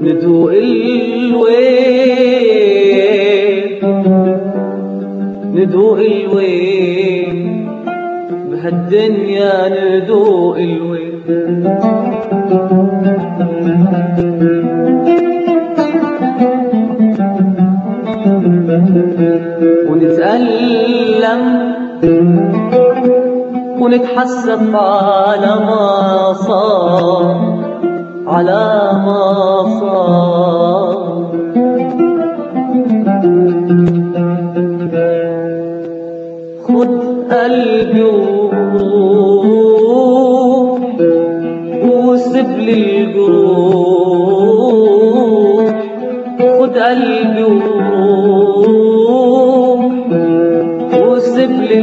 ندوق الويل ندوق الويل بهالدنيا ندوق الويل ونتألم ونتحسف على ما صار على ما صار خد قلبي وروح وسيب لي الجروح خد قلبي وروح وسيب لي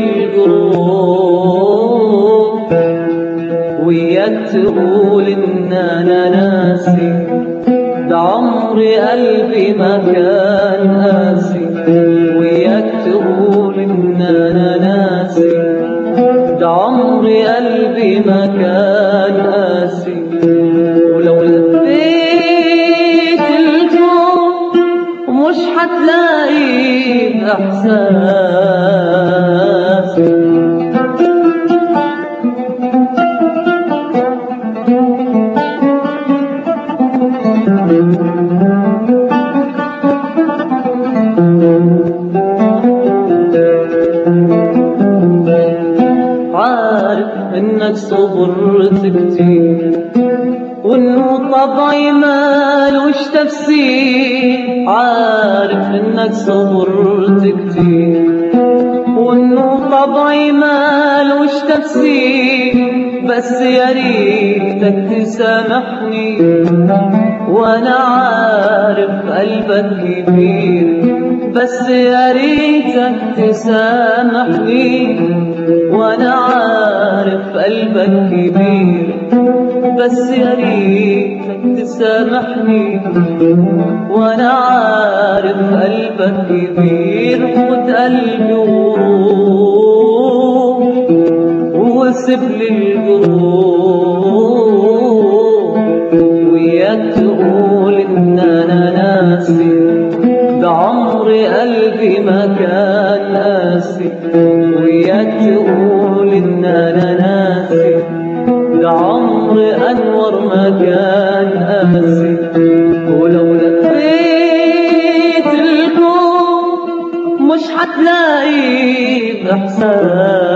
الجروح وياك تقول ان انا ناسي ده عمري قلبي ما كان قاسي وياك تقول ان انا ناسي ده عمري قلبي ما كان قاسي ولو لفيت الكون مش هتلاقي احساسي عارف انك صبرت كتير وانه طبعي مالوش تفسير عارف انك صبرت كتير وانه طبعي مالوش تفسير بس يا ريتك تسامحني وانا عارف قلبك كبير بس يا ريتك تسامحني وانا عارف قلبك كبير بس يا ريتك تسامحني وانا عارف قلبك كبير خد قلبي وروح وسيب لي الجروح وياك تقول ان انا ناسي ده عمري قلبي ما كان قاسي وياك تقول ان انا ناسي ده عمري انور ما كان قاسي ولو لفيت الكون مش هتلاقي باحساس